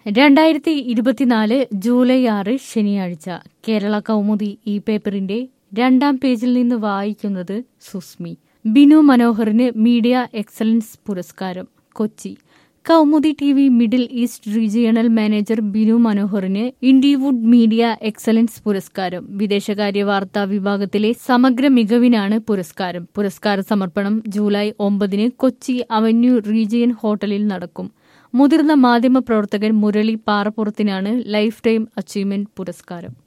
രണ്ടായിരത്തി ഇരുപത്തിനാല് ജൂലൈ ആറ് ശനിയാഴ്ച കേരള കൗമുദി ഈ പേപ്പറിന്റെ രണ്ടാം പേജിൽ നിന്ന് വായിക്കുന്നത് സുസ്മി ബിനു മനോഹറിന് മീഡിയ എക്സലൻസ് പുരസ്കാരം Kochi Kaumudi T V Middle East regional manager Binu മനോഹറിന് ഇൻഡിവുഡ് മീഡിയ എക്സലൻസ് പുരസ്കാരം വിദേശകാര്യ വാർത്താ വിഭാഗത്തിലെ സമഗ്ര മികവിനാണ് പുരസ്കാരം പുരസ്കാര സമർപ്പണം ജൂലൈ ഒമ്പതിന് കൊച്ചി അവന്യൂ റീജിയൻ ഹോട്ടലിൽ നടക്കും മുതിർന്ന മാധ്യമ പ്രവർത്തകൻ മുരളി പാറപ്പുറത്തിനാണ് ലൈഫ് ടൈം അച്ചീവ്മെന്റ് പുരസ്കാരം